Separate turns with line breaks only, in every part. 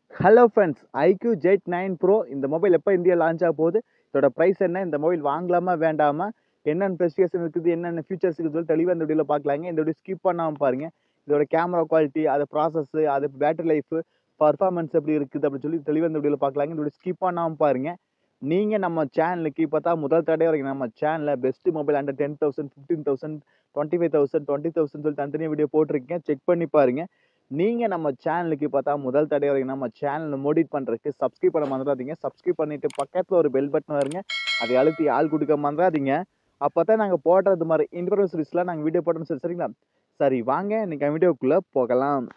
hello friends iQOO Z nine pro இந்த mobile எப்போ India launch ஆக போகுது இதோட ப்ரைஸ் என்ன இந்த மொபைல் வாங்கலாமா வேண்டாமா என்னென்ன ஸ்பெசிஃபிகேஷன் இருக்குது என்னென்ன ஃபீச்சர்ஸ் இருக்குது சொல்லி தெளிவாக இந்த வீடியோவில் பார்க்கலாங்க இந்த வீடியோ ஸ்கிப் பண்ணாமல் பாருங்கள் இதோட கேமரா குவாலிட்டி அது ப்ராசஸ் அது பேட்டரி லைஃப் பர்ஃபார்மன்ஸ் எப்படி இருக்குது அப்படின்னு சொல்லி தெளிவாக இந்த வீடியோவில் பார்க்கலாங்க இந்த வீடியோ ஸ்கிப் பண்ணாமல் பாருங்கள் நீங்கள் நம்ம சேனலுக்கு இப்போ தான் முதல் தடவை வரைக்கும் நம்ம சேனலில் best mobile under ten thousand fifteen thousand twenty five thousand twenty thousand சொல்லி தனித்தனியாக வீடியோ போட்டிருக்கேன் செக் பண்ணி பாருங்கள் நீங்கள் நம்ம சேனலுக்கு பார்த்தா முதல் தடவை வரைக்கும் நம்ம சேனலை மோடிட் பண்ணுறதுக்கு சப்ஸ்கிரைப் பண்ண மறந்துடாதீங்க சப்ஸ்கிரைப் பண்ணிவிட்டு பக்கத்தில் ஒரு பெல் பட்டன் வருங்க அதை அழுத்தி ஆள் கொடுக்க மறந்துடாதீங்க அப்போ தான் நாங்கள் போடுறது மாதிரி இன்டர்வியூ சீரிஸ்லாம் நாங்கள் வீடியோ போட்டோம்னு சரி சரிங்களா சரி வாங்க இன்றைக்கி வீடியோக்குள்ளே போகலாம்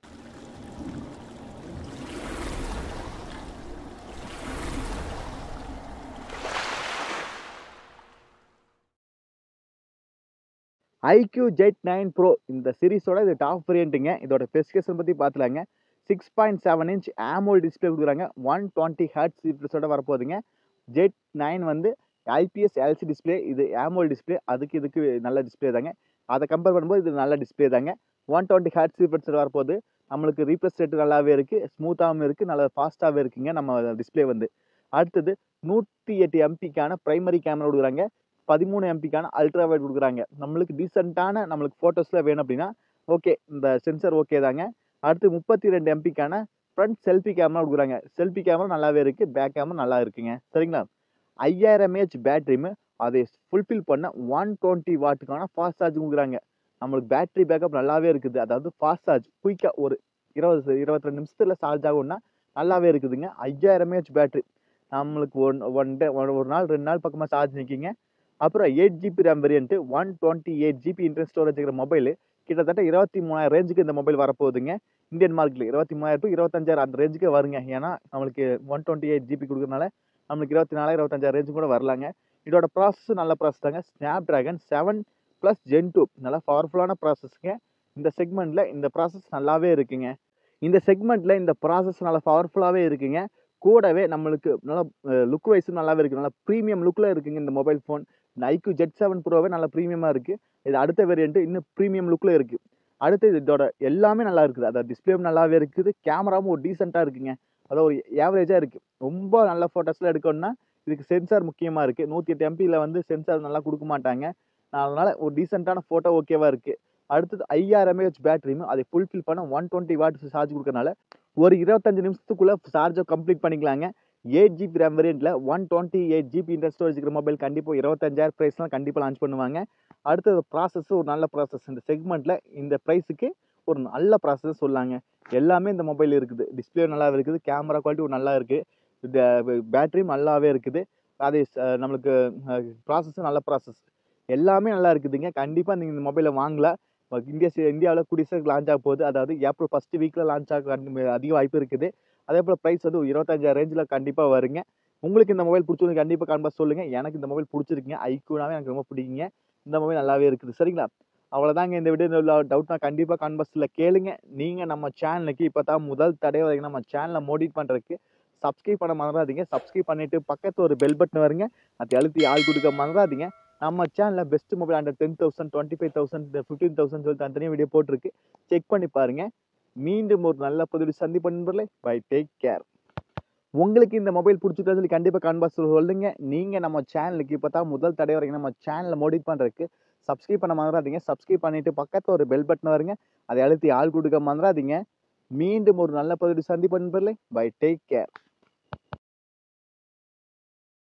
ஐக்யூ ஜெட் நைன் ப்ரோ இந்த சீரிஸோட இது டாப் வேரியண்ட்டுங்க இதோட ஸ்பெசிஃபிகேஷன் பற்றி பார்த்துலாங்க six point seven inch AMOLED display கொடுக்குறாங்க ஒன் டுவெண்ட்டி ஹர்ட்ஸ் சீரிஸோட வரப்போகுதுங்க ஜெட் நைன் வந்து ஐபிஎஸ் எல்சி டிஸ்பிளே இது ஆமோல் டிஸ்பிளே அதுக்கு இதுக்கு நல்ல டிஸ்பிளே தாங்க அதை கம்பேர் பண்ணும்போது இது நல்ல டிஸ்பிளே தாங்க ஒன் டுவெண்ட்டி ஹர்ட்ஸ் சீரிஸோட வரப்போகுது நம்மளுக்கு ரீப்ளஸ் ரேட்டு நல்லாவே இருக்குது ஸ்மூத்தாகவும் இருக்குது நல்ல ஃபாஸ்ட்டாகவே இருக்குங்க நம்ம டிஸ்பிளே வந்து அடுத்தது நூற்றி எட்டு எம்பிக்கான ப்ரைமரி கேமரா கொடுக்குறாங்க பதிமூணு எம்பிக்கான அல்ட்ரா வைட் கொடுக்குறாங்க நம்மளுக்கு டீசெண்டான நம்மளுக்கு ஃபோட்டோஸில் வேணும் அப்படின்னா ஓகே இந்த சென்சர் ஓகே தாங்க அடுத்து முப்பத்தி ரெண்டு எம்பிக்கான ஃப்ரண்ட் செல்ஃபி கேமரா கொடுக்குறாங்க செல்ஃபி கேமரா நல்லாவே இருக்குது பேக் கேமரா நல்லா இருக்குங்க சரிங்களா ஐயாயிரம் ஏஹெச் பேட்டரியுமே அதை ஃபுல்ஃபில் பண்ண ஒன் டுவெண்ட்டி வாட்டுக்கான ஃபாஸ்ட் சார்ஜ் கொடுக்குறாங்க நம்மளுக்கு பேட்டரி பேக்கப் நல்லாவே இருக்குது அதாவது ஃபாஸ்ட் சார்ஜ் குயிக்காக ஒரு இருபது இருபத்தி ரெண்டு நிமிஷத்தில் சார்ஜ் ஆகும்னா நல்லாவே இருக்குதுங்க ஐயாயிரம் ஏஹெச் பேட்டரி நம்மளுக்கு ஒன் ஒன் டே ஒரு நாள் ரெண்டு நாள் பக்கமாக சார்ஜ் நிற்கிங்க அப்புறம் eight GB RAM variant one twenty eight GB internal storage இருக்கிற மொபைல் கிட்டத்தட்ட இருபத்தி மூணாயிரம் ரேஞ்சுக்கு இந்த மொபைல் வரப்போகுதுங்க இந்தியன் மார்க்கெட்டில் இருபத்தி மூணாயிரம் டு இருபத்தஞ்சாயிரம் அந்த ரேஞ்சுக்கு வருங்க ஏன்னா நம்மளுக்கு ஒன் டுவெண்ட்டி எயிட் ஜிபி கொடுக்குறனால நம்மளுக்கு இருபத்தி நாலாயிரம் இருபத்தஞ்சாயிரம் ரேஞ்சு கூட வரலாங்க இதோட ப்ராசஸ் நல்ல ப்ராசஸ் தாங்க Snapdragon seven plus gen two நல்லா பவர்ஃபுல்லான ப்ராசஸ்ங்க இந்த செக்மெண்ட்டில் இந்த ப்ராசஸ் நல்லாவே இருக்குங்க இந்த செக்மெண்ட்டில் இந்த ப்ராசஸ் நல்லா பவர்ஃபுல்லாகவே இருக்குங்க கூடவே நம்மளுக்கு நல்லா லுக் வைஸும் நல்லாவே இருக்குது நல்லா ப்ரீமியம் லுக்கில் இருக்குங்க இந்த மொபைல் ஃபோன் இந்த ஐக்யூ ஜெட் செவன் ப்ரோவே நல்லா ப்ரீமியமாக இருக்குது இது அடுத்த வேரியண்ட்டு இன்னும் ப்ரீமியம் லுக்கில் இருக்குது அடுத்து இதோட எல்லாமே நல்லா இருக்குது அதாவது டிஸ்பிளேவும் நல்லாவே இருக்குது கேமராவும் ஒரு டீசெண்டாக இருக்குங்க அதாவது ஒரு ஏவரேஜாக இருக்குது ரொம்ப நல்ல ஃபோட்டோஸ்லாம் எடுக்கணும்னா இதுக்கு சென்சார் முக்கியமாக இருக்குது நூற்றி எட்டு எம்பியில் வந்து சென்சார் நல்லா கொடுக்க மாட்டாங்க அதனால் ஒரு டீசெண்டான ஃபோட்டோ ஓகேவாக இருக்குது அடுத்தது ஐயாயிரம் எம்ஏஹெச் பேட்டரியும் அதை ஃபுல்ஃபில் பண்ண ஒன் டுவெண்ட்டி வாட்ஸ் சார்ஜ் கொடுக்கறனால ஒரு இருபத்தஞ்சு நிமிஷத்துக்குள்ளே சார்ஜை கம்ப்ளீட் பண்ணிக்கலாங்க எயிட் ஜிபி ரேம் வேரியண்ட்டில் one twenty eight GB internal storage இருக்கிற மொபைல் கண்டிப்பாக இருபத்தஞ்சாயிரம் ப்ரைஸ்லாம் கண்டிப்பாக லான்ச் பண்ணுவாங்க அடுத்தது ப்ராசஸ் ஒரு நல்ல ப்ராசஸ் இந்த செக்மெண்ட்டில் இந்த ப்ரைஸுக்கு ஒரு நல்ல ப்ராசஸ் சொல்லாங்க எல்லாமே இந்த மொபைல் இருக்குது டிஸ்பிளே நல்லா இருக்குது கேமரா குவாலிட்டி ஒரு நல்லா இருக்குது இந்த பேட்டரியும் நல்லாவே இருக்குது அதே நம்மளுக்கு ப்ராசஸும் நல்ல ப்ராசஸ் எல்லாமே நல்லா இருக்குதுங்க கண்டிப்பாக நீங்கள் இந்த மொபைலை வாங்கலாம் இந்தியா இந்தியாவில் குடிசைக்கு லான்ச் ஆக போகுது அதாவது ஏப்ரல் ஃபஸ்ட்டு வீக்கில் லான்ச் ஆக அதிக வாய்ப்பு இருக்குது அதே போல் ப்ரைஸ் வந்து இருபத்தஞ்சாயிரம் ரேஞ்சில் கண்டிப்பாக வருங்க உங்களுக்கு இந்த மொபைல் பிடிச்சிருந்து கண்டிப்பாக கண்டிப்பாக சொல்லுங்கள் எனக்கு இந்த மொபைல் பிடிச்சிருக்குங்க ஐக்கூனாவே எனக்கு ரொம்ப பிடிக்குங்க இந்த மொபைல் நல்லாவே இருக்குது சரிங்களா அவ்வளோதாங்க இந்த வீடியோ டவுட்னா கண்டிப்பாக கான்வர்ஸில் கேளுங்க நீங்கள் நம்ம சேனலுக்கு இப்போ தான் முதல் தடவை வரைக்கும் நம்ம சேனலை மோடிட் பண்ணுறதுக்கு சப்ஸ்கிரைப் பண்ண மறந்துடாதீங்க சப்ஸ்கிரைப் பண்ணிவிட்டு பக்கத்தில் ஒரு பெல் பட்டன் வருங்க அதை அழுத்தி ஆள் கொடுக்க மறந்துடாதீங்க நம்ம சேனலில் best mobile under ten thousand twenty five thousand fifteen thousand சொல்லி தனித்தனியாக வீடியோ போட்டிருக்கு செக் பண்ணி பாருங்கள் மீண்டும் ஒரு நல்ல பதிவு சந்திப்பு நண்பர்களே பை டேக் கேர் உங்களுக்கு இந்த மொபைல் பிடிச்சிருக்கா சொல்லி கண்டிப்பாக கான்பாஸ் சொல்லுங்க நீங்கள் நம்ம சேனலுக்கு இப்போ தான் முதல் தடவை வரைக்கும் நம்ம சேனலை மோடிட் பண்ணுறதுக்கு சப்ஸ்கிரைப் பண்ண மறந்துடாதீங்க சப்ஸ்கிரைப் பண்ணிவிட்டு பக்கத்தில் ஒரு பெல் பட்டன் வருங்க அதை அழுத்தி ஆள் கொடுக்க மறந்துடாதீங்க மீண்டும் ஒரு நல்ல பதிவு சந்திப்பு நண்பர்களே பை டேக் கேர்